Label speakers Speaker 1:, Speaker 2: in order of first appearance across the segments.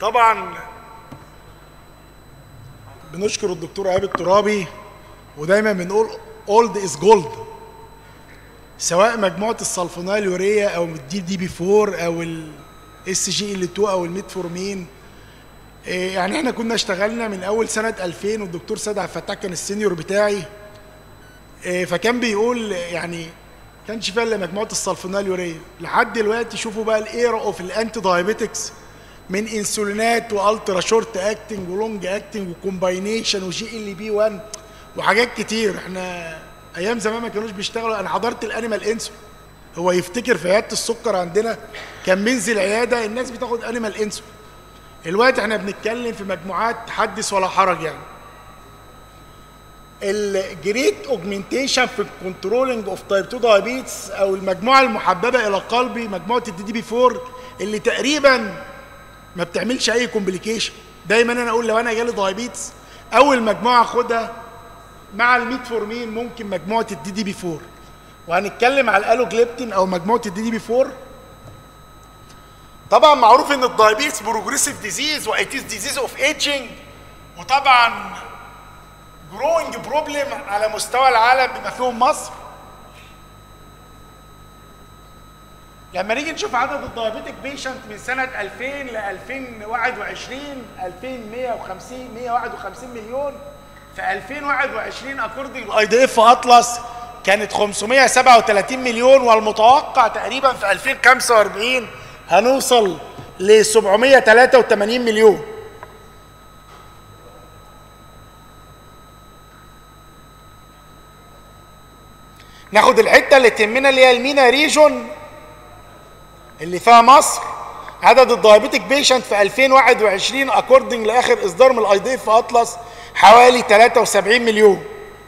Speaker 1: طبعا بنشكر الدكتور ايهاب الترابي ودايما بنقول اولد از جولد سواء مجموعه السلفونيل يوريا او الدي دي بي 4 او الاس جي ال 2 او الميتفورمين إيه يعني احنا كنا اشتغلنا من اول سنه 2000 والدكتور سيد عبد الفتاح كان السينيور بتاعي إيه فكان بيقول يعني كانش فيها الا مجموعه السلفونيل يوريا لحد دلوقتي شوفوا بقى الايرا اوف الانتي دايابيتكس من انسولينات والترا شورت اكتنج ولونج اكتنج وكومباينيشن وجي ال بي 1 وحاجات كتير احنا ايام زمان ما كانوش بيشتغلوا انا حضرت الانيمال انسولين هو يفتكر في عياده السكر عندنا كان بينزل عياده الناس بتاخد انيمال انسولين الوقت احنا بنتكلم في مجموعات حدث ولا حرج يعني الجريت اوجمنتيشن في الكنترولنج اوف تايب 2 دايابيتس او المجموعه المحببه الى قلبي مجموعه الدي دي بي 4 اللي تقريبا ما بتعملش اي كومبليكيشن دايما انا اقول لو انا جالي دايابيتس اول مجموعه اخدها مع الميتفورمين ممكن مجموعه الدي دي بي 4 وهنتكلم على الالوجليبتين او مجموعه الدي دي بي 4 طبعا معروف ان الدايابيتس بروجريسيف ديزيز وايتيز ديزيز اوف ايجينج وطبعا جروينج بروبلم على مستوى العالم بما فيهم مصر لما نيجي نشوف عدد الدايابيتك بيشنت من سنه 2000 ل 2021 2150 151 مليون في 2021 اكوردنج الاي دي اف اطلس كانت 537 مليون والمتوقع تقريبا في 2045 هنوصل ل 783 مليون ناخد الحته اللي تهمنا اللي هي المينا ريجون اللي فيها مصر عدد الدايابيتك بيشنت في 2021 اكوردنج لاخر اصدار من الاي دي اف اطلس حوالي 73 مليون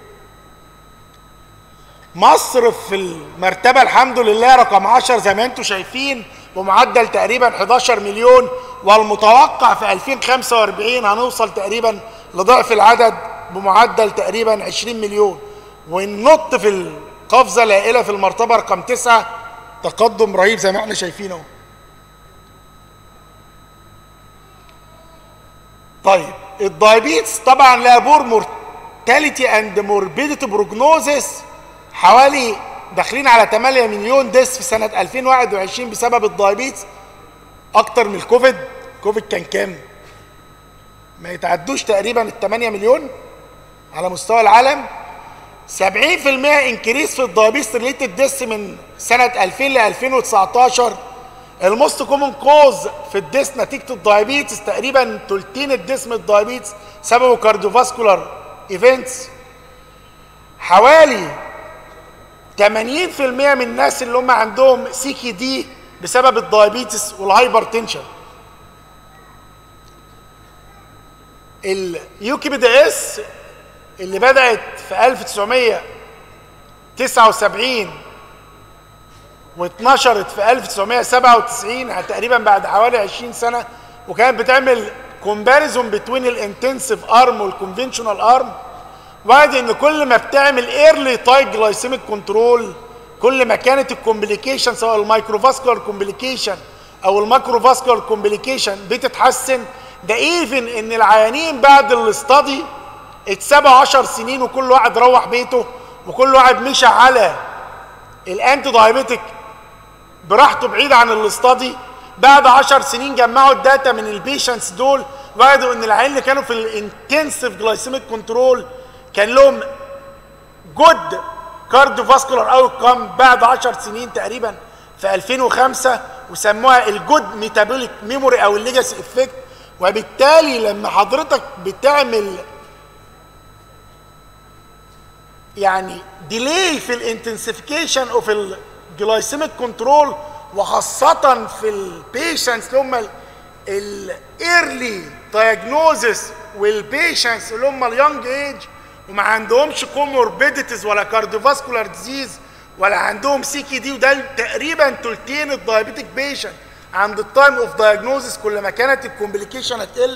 Speaker 1: مصر في المرتبه الحمد لله رقم 10 زي ما انتم شايفين بمعدل تقريبا 11 مليون والمتوقع في 2045 هنوصل تقريبا لضعف العدد بمعدل تقريبا 20 مليون وننط في القفزه الهائله في المرتبه رقم 9 تقدم رهيب زي ما احنا شايفين اهو طيب الدايبيتس طبعا لها بور مورتاليتي اند موربيديتي بروجنوزس حوالي داخلين على 8 مليون ديس في سنه 2021 بسبب الدايبيتس اكتر من الكوفيد كوفيد كان كام ما يتعدوش تقريبا ال 8 مليون على مستوى العالم 70% انكريس في الدايبيتس ريليتد ديس من سنه 2000 ل 2019 الموست كومن كوز في الديس نتيجه الدايبيتس تقريبا تلتين الديس من الدايبيتس سببه كارديوفاسكولار ايفنتس حوالي 80% من الناس اللي هم عندهم سي كي دي بسبب الدايابيتس والهايبر تنشن اليوكي بي دي اس اللي بدات في 1979 واتنشرت في 1997 تقريبا بعد حوالي 20 سنه وكانت بتعمل كومباريزون بين الانتنسيف ارم والكونفنشنال ارم وادي ان كل ما بتعمل ايرلي تايب جلايسيميك كنترول كل ما كانت الكومبليكيشن سواء المايكروفاسكولار كومبليكيشن او الماكروفاسكولار كومبليكيشن بتتحسن ده ايفن ان العيانين بعد الاستادي اتسابوا 10 سنين وكل واحد روح بيته وكل واحد مشى على الانتي دايابيتك براحته بعيد عن الاستادي بعد 10 سنين جمعوا الداتا من البيشنتس دول وجدوا ان العيال اللي كانوا في الانتنسيف جلايسيميك كنترول كان لهم جود كارديوفاسكولار اوت كام بعد 10 سنين تقريبا في 2005 وسموها الجود ميتابوليك ميموري او الليجاسي افكت وبالتالي لما حضرتك بتعمل يعني ديلي في الانتنسيفيكيشن اوف الجلايسيميك كنترول وخاصة في البيشنتس اللي هم الايرلي دايجنوزس والبيشنتس اللي هم اليونج ايج وما عندهمش كوموربيديتيز ولا كارديوفاسكولار ديزيز ولا عندهم سي كي دي وده تقريبا تلتين الدايابيتك بيشنت عند التايم اوف دايجنوزس كل ما كانت الكومبليكيشن هتقل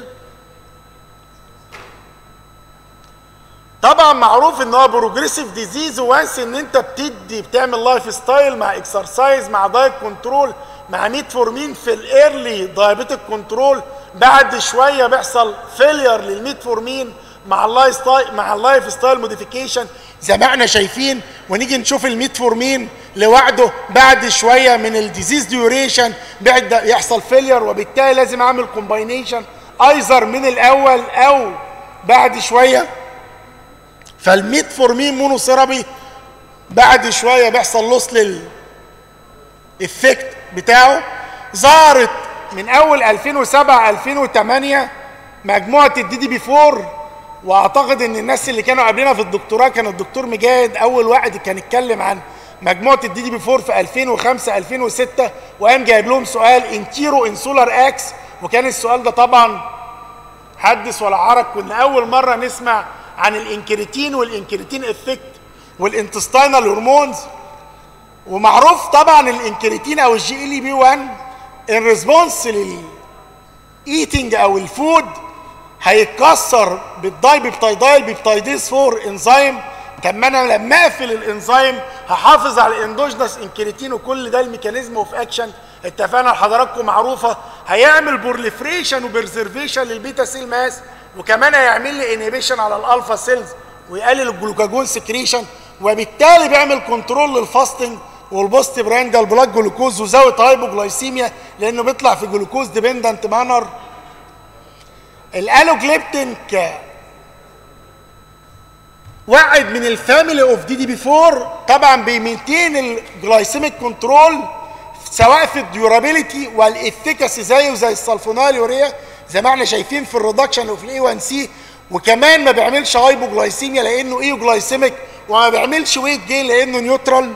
Speaker 1: طبعا معروف ان هو بروجريسيف ديزيز وانس ان انت بتدي بتعمل لايف ستايل مع اكسرسايز مع دايت كنترول مع ميتفورمين في الايرلي دايابيتك كنترول بعد شويه بيحصل فيلير للميتفورمين مع اللايف ستايل مع اللايف ستايل موديفيكيشن زي ما احنا شايفين ونيجي نشوف الميتفورمين لوحده بعد شويه من الديزيز ديوريشن بيبدا يحصل فيلير وبالتالي لازم اعمل كومباينيشن ايزر من الاول او بعد شويه فالميتفورمين مونوثيرابي بعد شويه بيحصل لوس لل افكت بتاعه ظهرت من اول 2007 2008 مجموعه الدي دي بي 4 واعتقد ان الناس اللي كانوا قبلنا في الدكتوراه كان الدكتور مجاهد اول واحد كان اتكلم عن مجموعه الدي دي بي 4 في 2005 2006 وقام جايب لهم سؤال انتيرو انسولار اكس وكان السؤال ده طبعا حدث ولا عرج كنا اول مره نسمع عن الانكريتين والانكريتين افكت والانتستينال هرمونز ومعروف طبعا الانكريتين او الجي ال بي 1 ان ريسبونس للايتنج او الفود هيتكسر بالداي بيبتايدايل بيبتايديز 4 انزيم طب ما انا لما اقفل الانزيم هحافظ على الاندوجنس انكريتين وكل ده الميكانيزم اوف اكشن اتفقنا لحضراتكم معروفه هيعمل بورليفريشن وبرزرفيشن للبيتا سيل ماس وكمان هيعمل لي انهبيشن على الالفا سيلز ويقلل الجلوكاجون سكريشن وبالتالي بيعمل كنترول للفاستنج والبوست براندال بلاك جلوكوز وزاويه هايبوجلايسيميا لانه بيطلع في جلوكوز ديبندنت مانر الالوجليبتين ك واحد من الفاميلي اوف دي دي بي 4 طبعا بيمنتين الجلايسيميك كنترول سواء في الديورابيلتي والافيكاسي زيه زي السلفونال يوريا زي ما احنا شايفين في الريدكشن وفي الاي 1 سي وكمان ما بيعملش هايبوجلايسيميا لانه ايو جلايسيميك وما بيعملش ويت جين لانه نيوترال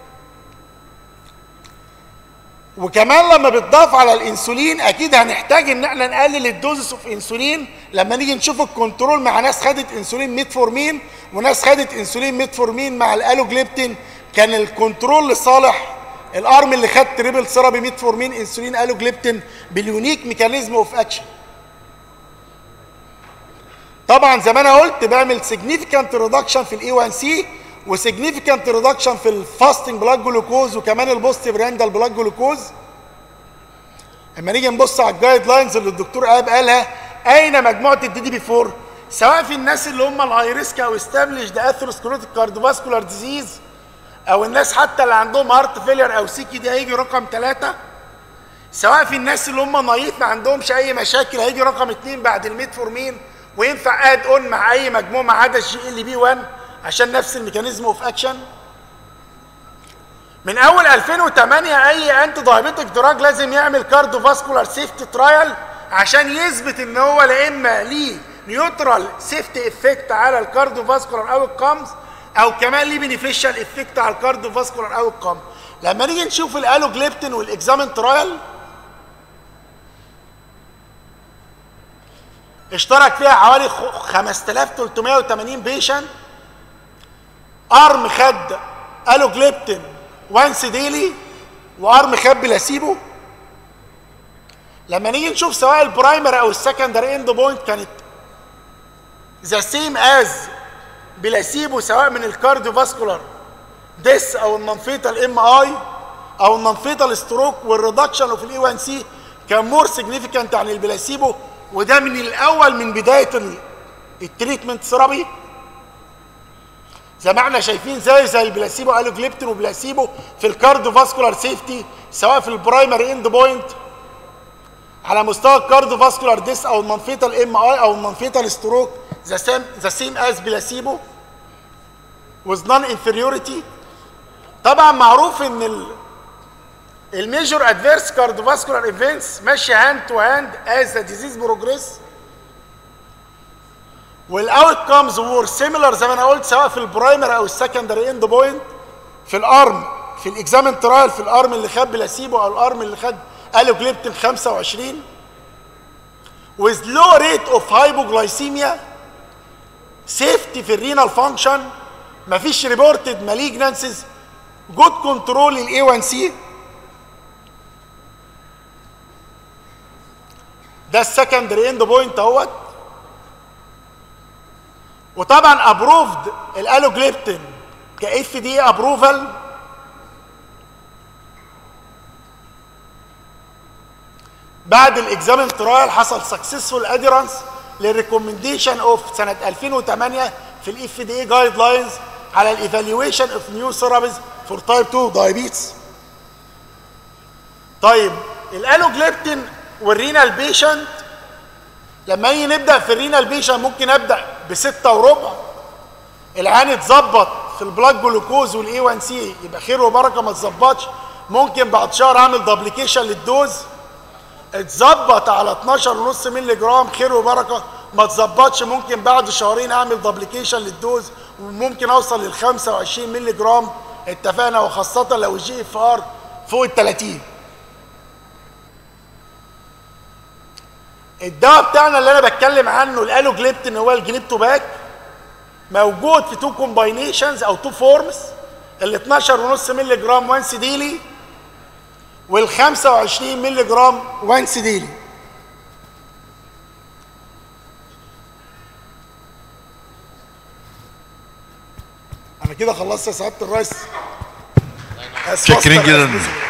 Speaker 1: وكمان لما بيتضاف على الانسولين اكيد هنحتاج ان احنا نقلل الدوزس اوف انسولين لما نيجي نشوف الكنترول مع ناس خدت انسولين ميتفورمين وناس خدت انسولين ميتفورمين مع الالوجليبتين كان الكنترول لصالح الارم اللي خد تريبل ثيرابي ميتفورمين انسولين الوجليبتين باليونيك ميكانيزم اوف اكشن طبعا زي ما انا قلت بعمل سيجنيفيكانت ريدكشن في الاي 1 سي وسيجنيفيكانت ريدكشن في الفاستنج بلاد جلوكوز وكمان البوستيف راندال بلاد جلوكوز اما نيجي نبص على الجايد لاينز اللي الدكتور ايهاب قالها اين مجموعه الدي دي بي 4 سواء في الناس اللي هم الهاي ريسك او استابليشد اثيروسكلوتيك كارديوفاسكولار ديزيز او الناس حتى اللي عندهم هارت فيلير او سيكي دي هيجي رقم ثلاثة سواء في الناس اللي هم نايف ما عندهمش اي مشاكل هيجي رقم اثنين بعد الميتفورمين وينفع اد اون مع اي مجموعه ما عدا الجي ال بي 1 عشان نفس الميكانيزم اوف اكشن من اول 2008 اي انتي دايابيتك دراج لازم يعمل كارديو فاسكولار سيفتي ترايل عشان يثبت ان هو لا اما ليه نيوترال سيفتي افكت على الكارديو فاسكولار او الكامز او كمان ليه بينيفيشال افكت على الكارديو فاسكولار او الكام لما نيجي نشوف الالوجليبتين والاكزامين ترايل اشترك فيها حوالي 5380 بيشنت ارم خد الوجليبتين وانس ديلي وارم خد بلاسيبو لما نيجي نشوف سواء البرايمر او السكندري اند بوينت كانت ذا سيم از بلاسيبو سواء من الكارديو فاسكولار ديس او النونفيتال ام اي او النونفيتال ستروك والريدكشن اوف الاي 1 سي كان مور سيجنيفيكانت عن البلاسيبو وده من الاول من بدايه التريتمنت ثيرابي زي ما احنا شايفين زي زي البلاسيبو قالوا جليبتين وبلاسيبو في الكارديو فاسكولار سيفتي سواء في البرايمري اند بوينت على مستوى الكارديو فاسكولار ديس او المنفيتال ام اي او المنفيتال ستروك ذا سيم ذا سيم از بلاسيبو with non inferiority طبعا معروف ان ال الميجور ادفيرس كارديوفاسكولار ايفنتس ماشيه هاند تو هاند از ذا ديزيز بروجريس والاوت كامز وور سيميلر زي ما انا قلت سواء في البرايمري او السكندري اند بوينت في الارم في الاكزامن ترايل في الارم اللي خد بلاسيبو او الارم اللي خد الوجليبتين 25 with low rate of hypoglycemia safety في الرينال فانكشن مفيش ريبورتد مالجنانسز جود كنترول للاي 1 سي ده السكندري اند بوينت اهوت وطبعا ابروفد الالوجليبتين كاف دي بعد الاكزامن ترايل حصل سكسسفول اديرنس للريكومنديشن اوف سنه 2008 في الاف دي اي جايد لاينز على الايفالويشن اوف نيو ثيرابيز فور تايب 2 دايابيتس طيب الالوجليبتين والرينال بيشنت لما يجي نبدا في الرينال بيشنت ممكن ابدا بستة وربع العين اتظبط في البلاد جلوكوز والاي 1 سي يبقى خير وبركه ما اتظبطش ممكن بعد شهر اعمل دبليكيشن للدوز اتظبط على 12.5 مللي جرام خير وبركه ما اتظبطش ممكن بعد شهرين اعمل دبليكيشن للدوز وممكن اوصل لل 25 مللي جرام اتفقنا وخاصه لو الجي اف ار فوق ال 30 الدواء بتاعنا اللي انا بتكلم عنه الالوجليبتين هو الجليبتوباك موجود في تو كومباينيشنز او تو فورمز ال 12.5 مللي جرام وانس ديلي وال 25 مللي جرام وانس ديلي انا كده خلصت يا سعاده الرئيس
Speaker 2: شاكرين جدا